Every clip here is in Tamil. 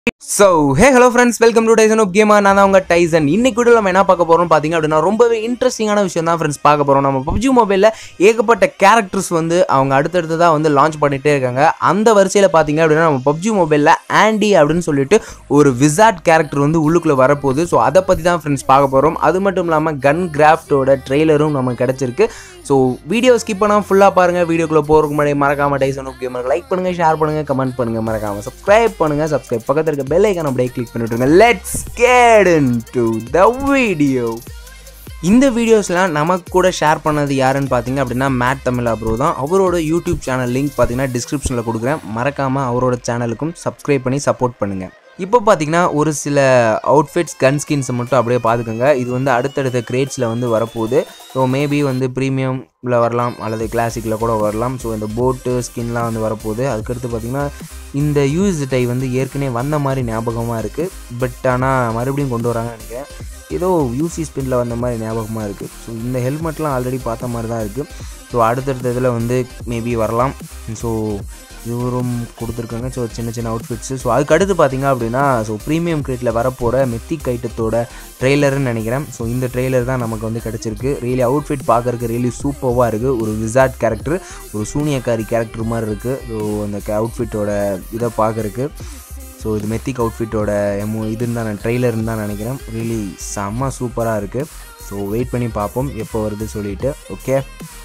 so hey hello friends welcome to Tyson of gamer நான் தான் உங்க டைசன் இன்னைக்கு கூட நம்ம என்ன பார்க்க போறோம் பார்த்தீங்க அப்படின்னா ரொம்பவே இன்ட்ரெஸ்டிங்கான விஷயம் தான் ஃப்ரெண்ட்ஸ் பார்க்க போறோம் நம்ம பப்ஜி மொபைலில் ஏகப்பட்ட கேரக்டர்ஸ் வந்து அவங்க அடுத்தடுத்ததாக வந்து லான்ச் பண்ணிட்டே இருக்காங்க அந்த வரிசையில் பார்த்தீங்க அப்படின்னா நம்ம பப்ஜி மொபைலில் ஆண்டி அப்படின்னு சொல்லிட்டு ஒரு விசார்ட் கேரக்டர் வந்து உள்ளுக்குள்ளே வரப்போகுது ஸோ அதை பற்றி தான் ஃப்ரெண்ட்ஸ் பார்க்க போகிறோம் அது மட்டும் இல்லாமல் கன் கிராஃப்டோட ட்ரெய்லரும் நமக்கு கிடச்சிருக்கு ஸோ வீடியோ ஸ்கிப் பண்ணாமல் ஃபுல்லாக பாருங்கள் வீடியோக்குள்ளே போகிறதுக்கு முன்னாடி மறக்காம டைசன் ஆஃப் கேமர் லைக் பண்ணுங்கள் ஷேர் பண்ணுங்கள் கமெண்ட் பண்ணுங்கள் மறக்காமல் சப்ஸ்கிரைப் பண்ணுங்கள் சப்ஸ்கிரைப் பக்கத்தில் இருக்க பெல் ஐக்கான அப்படியே கிளிக் பண்ணிவிட்டுருங்க let's get to the video இந்த வீடியோஸ்லாம் நமக்கு கூட ஷேர் பண்ணது யாருன்னு பார்த்தீங்க அப்படின்னா மேட் தமிழ் ப்ரோ தான் அவரோட யூடியூப் சேனல் லிங்க் பார்த்தீங்கன்னா டிஸ்கிரிப்ஷனில் கொடுக்குறேன் மறக்காமல் அவரோட சேனலுக்கும் சப்ஸ்கிரைப் பண்ணி சப்போர்ட் பண்ணுங்கள் இப்போ பார்த்தீங்கன்னா ஒரு சில அவுட்ஃபிட்ஸ் கன் ஸ்கின்ஸை மட்டும் அப்படியே பார்த்துக்கோங்க இது வந்து அடுத்தடுத்த கிரேட்ஸில் வந்து வரப்போகுது ஸோ மேபி வந்து ப்ரீமியமில் வரலாம் அல்லது கிளாசிக்கில் கூட வரலாம் ஸோ இந்த போட்டு ஸ்கின்லாம் வந்து வரப்போகுது அதுக்கடுத்து பார்த்திங்கன்னா இந்த யூஸ் டை வந்து ஏற்கனவே வந்த மாதிரி ஞாபகமாக இருக்குது பட் ஆனால் மறுபடியும் கொண்டு வராங்கன்னு நினைக்கிறேன் ஏதோ யூசி ஸ்பின்னில் வந்த மாதிரி ஞாபகமாக இருக்குது ஸோ இந்த ஹெல்மெட்லாம் ஆல்ரெடி பார்த்த மாதிரி தான் இருக்குது ஸோ அடுத்தடுத்த இதில் வந்து மேபி வரலாம் ஸோ இவரும் கொடுத்துருக்காங்க ஸோ சின்ன சின்ன அவுட்ஃபிட்ஸு ஸோ அதுக்கு அடுத்து பார்த்தீங்க அப்படின்னா ஸோ ப்ரீமியம் கிரேட்டில் வரப்போகிற மெத்திக் ஐட்டத்தோட ட்ரெய்லர்னு நினைக்கிறேன் ஸோ இந்த ட்ரெய்லர் தான் நமக்கு வந்து கிடச்சிருக்கு ரியலி அவுட்ஃபிட் பார்க்குறக்கு ரியலி சூப்பராக இருக்குது ஒரு விசார்ட் கேரக்டர் ஒரு சூனியக்காரி கேரக்டர் மாதிரி இருக்குது ஸோ அந்த அவுட்ஃபிட்டோட இதை பார்க்குறக்கு ஸோ இது மெத்திக் அவுட்ஃபிட்டோட எமோ இதுன்னு தான் நான் ட்ரெய்லர்னு தான் நினைக்கிறேன் ரியலி செம்ம சூப்பராக இருக்குது ஸோ வெயிட் பண்ணி பார்ப்போம் எப்போ வருது சொல்லிட்டு ஓகே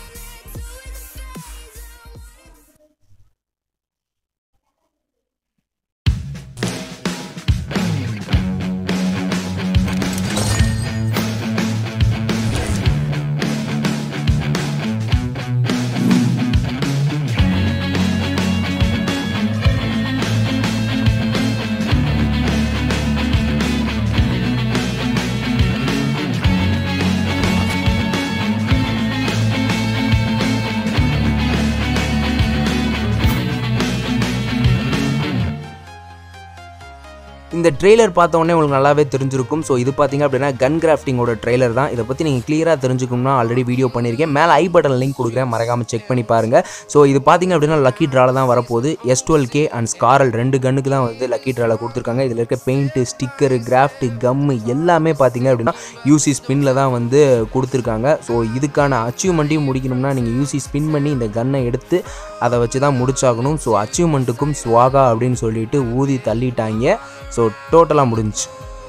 இந்த ட்ரெய்லர் பார்த்த உடனே உங்களுக்கு நல்லாவே தெரிஞ்சிருக்கும் ஸோ இது பார்த்தீங்க அப்படின்னா கன் கிராஃப்டிங்கோட ட்ரெய்லர் தான் இதை பற்றி நீங்கள் கிளியராக தெரிஞ்சுக்கணும்னா ஆல்ரெடி வீடியோ பண்ணியிருக்கேன் மேலே ஐ பட்டன் லிங்க் கொடுக்குறேன் மறக்காமல் செக் பண்ணி பாருங்கள் ஸோ இது பார்த்தீங்க அப்படின்னா லக்கி ட்ரால தான் வரப்போகுது S twelve K and SCAR L ரெண்டு கன்னுக்கு தான் வந்து லக்கி ட்ரால கொடுத்துருக்காங்க இதில் இருக்க பெயிண்ட்டு ஸ்டிக்கரு கிராஃப்ட்டு கம்மு எல்லாமே பார்த்தீங்க அப்படின்னா யூசி ஸ்பின்னில் தான் வந்து கொடுத்துருக்காங்க ஸோ இதுக்கான அச்சீவ்மெண்ட்டையும் முடிக்கணும்னா நீங்கள் யூசி ஸ்பின் பண்ணி இந்த கன்னை எடுத்து அதை வச்சு தான் முடிச்சாகணும் ஸோ அச்சீவ்மெண்ட்டுக்கும் ஸ்வாகா அப்படின்னு சொல்லிட்டு ஊதி தள்ளிட்டாங்க ஸோ டோட்டலாக முடிஞ்சுச்சு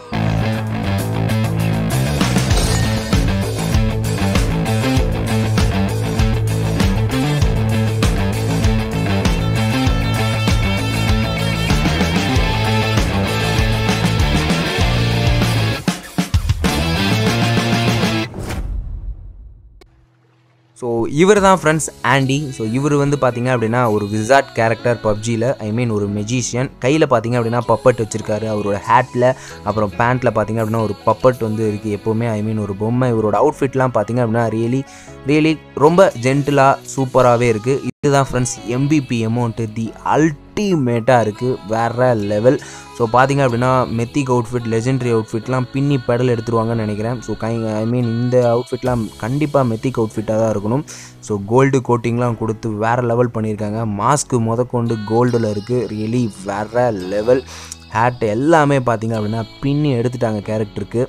ஸோ இவர் தான் ஃப்ரெண்ட்ஸ் ஆண்டி ஸோ இவர் வந்து பார்த்தீங்க அப்படின்னா ஒரு விசார்ட் கேரக்டர் பப்ஜியில் ஐ மீன் ஒரு மெஜிஷியன் கையில் பார்த்தீங்க அப்படின்னா பப்பட் வச்சுருக்காரு அவரோட ஹேட்டில் அப்புறம் பேண்ட்டில் பார்த்தீங்க அப்படின்னா ஒரு பப்பட் வந்து இருக்குது எப்போவுமே ஐ மீன் ஒரு பொம்மை இவரோட அவுட்ஃபிட்லாம் பார்த்தீங்க அப்படின்னா ரியலி ரியலி ரொம்ப ஜென்டிலாக சூப்பராகவே இருக்குது இதுதான் ஃப்ரெண்ட்ஸ் எம்பிபி அமௌண்ட்டு தி அல்டிமேட்டாக இருக்குது வேற லெவல் ஸோ பார்த்தீங்க அப்படின்னா மெத்திக் அவுட்ஃபிட் லெஜெண்டரி அவுட்ஃபிட்லாம் பின்னி பெடல் எடுத்துருவாங்கன்னு நினைக்கிறேன் ஸோ கை ஐ மீன் இந்த அவுட்ஃபிட்லாம் கண்டிப்பாக மெத்திக் அவுட்ஃபிட்டாக தான் இருக்கணும் ஸோ கோல்டு கோட்டிங்லாம் கொடுத்து வேறு லெவல் பண்ணியிருக்காங்க மாஸ்க்கு முதற்கொண்டு கோல்டில் இருக்குது ரியலி வேற லெவல் ஹேட் எல்லாமே பார்த்தீங்க அப்படின்னா பின்னி எடுத்துட்டாங்க கேரக்டருக்கு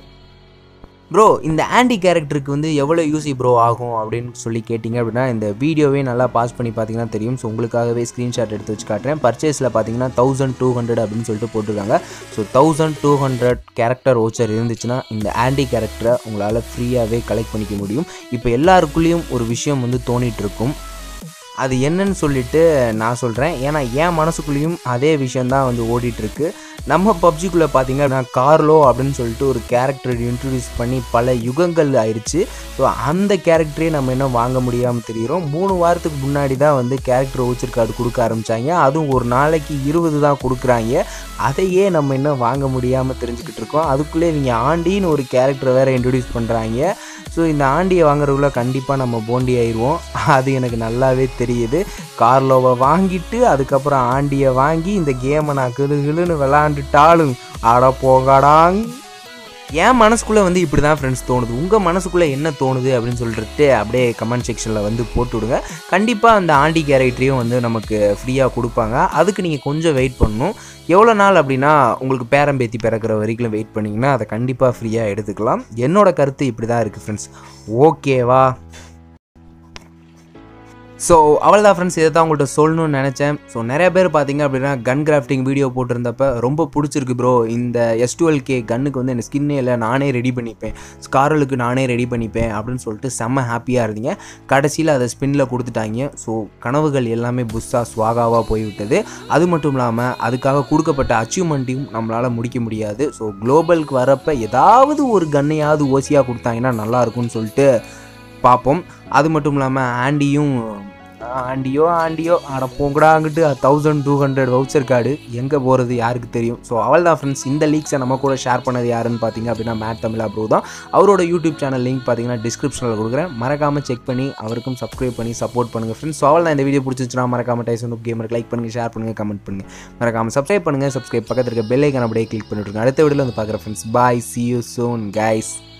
ப்ரோ இந்த ஆண்டி கேரக்டருக்கு வந்து எவ்வளோ யூசி ப்ரோ ஆகும் அப்படின்னு சொல்லி கேட்டிங்க அப்படின்னா இந்த வீடியோவே நல்லா பாஸ் பண்ணி பார்த்தீங்கன்னா தெரியும் ஸோ உங்களுக்காகவே ஸ்க்ரீன்ஷாட் எடுத்து வச்சு காட்டுறேன் பர்ச்சேஸில் பார்த்தீங்கன்னா தௌசண்ட் டூ ஹண்ட்ரட் அப்படின்னு சொல்லிட்டு போட்டிருக்காங்க so thousand two hundred character voucher இருந்துச்சுன்னா இந்த ஆண்டி கேரக்டரை உங்களால் ஃப்ரீயாகவே கலெக்ட் பண்ணிக்க முடியும் இப்போ எல்லாருக்குள்ளேயும் ஒரு விஷயம் வந்து தோணிட்டு இருக்கும் அது என்னன்னு சொல்லிட்டு நான் சொல்கிறேன் ஏன்னா என் மனசுக்குள்ளேயும் அதே விஷயந்தான் வந்து ஓடிட்டுருக்கு நம்ம பப்ஜிக்குள்ளே பார்த்தீங்கன்னா கார்லோ அப்படின்னு சொல்லிட்டு ஒரு கேரக்டர் இன்ட்ரடியூஸ் பண்ணி பல யுகங்கள் ஆயிடுச்சு ஸோ அந்த கேரக்டரே நம்ம இன்னும் வாங்க முடியாமல் தெரிகிறோம் மூணு வாரத்துக்கு முன்னாடி தான் வந்து கேரக்டர் ஓச்சர் கார்டு கொடுக்க ஆரம்பித்தாங்க அதுவும் ஒரு நாளைக்கு இருபது தான் கொடுக்குறாங்க அதையே நம்ம இன்னும் வாங்க முடியாமல் தெரிஞ்சுக்கிட்டு இருக்கோம் அதுக்குள்ளே இவங்க ஆண்டின்னு ஒரு கேரக்டர் வேறு இன்ட்ரடியூஸ் பண்ணுறாங்க ஸோ இந்த ஆண்டியை வாங்குறதுக்குள்ள கண்டிப்பாக நம்ம போண்டி ஆயிடுவோம் அது எனக்கு நல்லாவே தெரியுது கார்லோவை வாங்கிட்டு அதுக்கப்புறம் ஆண்டியை வாங்கி இந்த கேமை நான் கிளு கிளுன்னு விளாண்டுட்டாலும் அட போகாடாங் என் மனசுக்குள்ளே வந்து இப்படி தான் ஃப்ரெண்ட்ஸ் தோணுது உங்கள் மனசுக்குள்ளே என்ன தோணுது அப்படின்னு சொல்லிட்டு அப்படியே கமெண்ட் செக்ஷனில் வந்து போட்டு விடுங்க கண்டிப்பாக அந்த ஆண்டி கேரக்டரையும் வந்து நமக்கு ஃப்ரீயாக கொடுப்பாங்க அதுக்கு நீங்கள் கொஞ்சம் வெயிட் பண்ணணும் எவ்வளோ நாள் அப்படின்னா உங்களுக்கு பேரம் பேத்தி பிறக்கிற வரைக்கும் வெயிட் பண்ணிங்கன்னா அதை கண்டிப்பாக ஃப்ரீயாக எடுத்துக்கலாம் என்னோட கருத்து இப்படி தான் இருக்குது ஃப்ரெண்ட்ஸ் ஓகேவா ஸோ அவள் தான் ஃப்ரெண்ட்ஸ் இதை தான் உங்கள்கிட்ட சொல்லணும்னு நினச்சேன் ஸோ நிறைய பேர் பார்த்தீங்க அப்படின்னா கன் கிராஃப்டிங் வீடியோ போட்டிருந்தப்ப ரொம்ப பிடிச்சிருக்கு ப்ரோ இந்த எஸ் டுவெல் கே கன்னுக்கு வந்து எனக்கு ஸ்கின்னே இல்லை நானே ரெடி பண்ணிப்பேன் ஸ்காரலுக்கு நானே ரெடி பண்ணிப்பேன் அப்படின்னு சொல்லிட்டு செம்ம ஹாப்பியாக இருந்தீங்க கடைசியில் அதை ஸ்பின்னில் கொடுத்துட்டாங்க ஸோ கனவுகள் எல்லாமே புஷ்ஷாக ஸ்வாகாவாக போய்விட்டது அது மட்டும் இல்லாமல் அதுக்காக கொடுக்கப்பட்ட அச்சீவ்மெண்ட்டையும் நம்மளால் முடிக்க முடியாது ஸோ குளோபலுக்கு வரப்போ ஏதாவது ஒரு கன்னையாவது ஓசியாக கொடுத்தாங்கன்னா நல்லாயிருக்கும்னு சொல்லிட்டு பார்ப்போம் அது மட்டும் இல்லாமல் ஆண்டியும் ஆண்டியோ ஆண்டியோ அட போங்கடா அங்கிட்டு thousand two hundred voucher card எங்கே போகிறது யாருக்கு தெரியும் ஸோ அவள் தான் ஃப்ரெண்ட்ஸ் இந்த லீக்ஸை நம்ம கூட ஷேர் பண்ணது யாருன்னு பார்த்தீங்க அப்படின்னா மேட் தமிழா ப்ரோ தான் அவரோட யூடியூப் சேனல் லிங்க் பார்த்தீங்கன்னா டிஸ்கிரிப்ஷனில் கொடுக்குறேன் மறக்காமல் செக் பண்ணி அவருக்கும் சப்ஸ்கிரைப் பண்ணி சப்போர்ட் பண்ணுங்கள் ஃப்ரெண்ட்ஸ் ஸோ அவள் தான் இந்த வீடியோ பிடிச்சிச்சுன்னா மறக்காம டைசன் கேமருக்கு லைக் பண்ணுங்கள் ஷேர் பண்ணுங்கள் கமெண்ட் பண்ணுங்கள் மறக்காமல் சப்ஸ்கிரைப் பண்ணுங்கள் சப்ஸ்கிரைப் பக்கத்தில் இருக்க பெல் ஐக்கான அப்படியே கிளிக் பண்ணிவிட்டுருங்க அடுத்த வீடியோவில் வந்து பார்க்குறேன் friends bye see you soon guys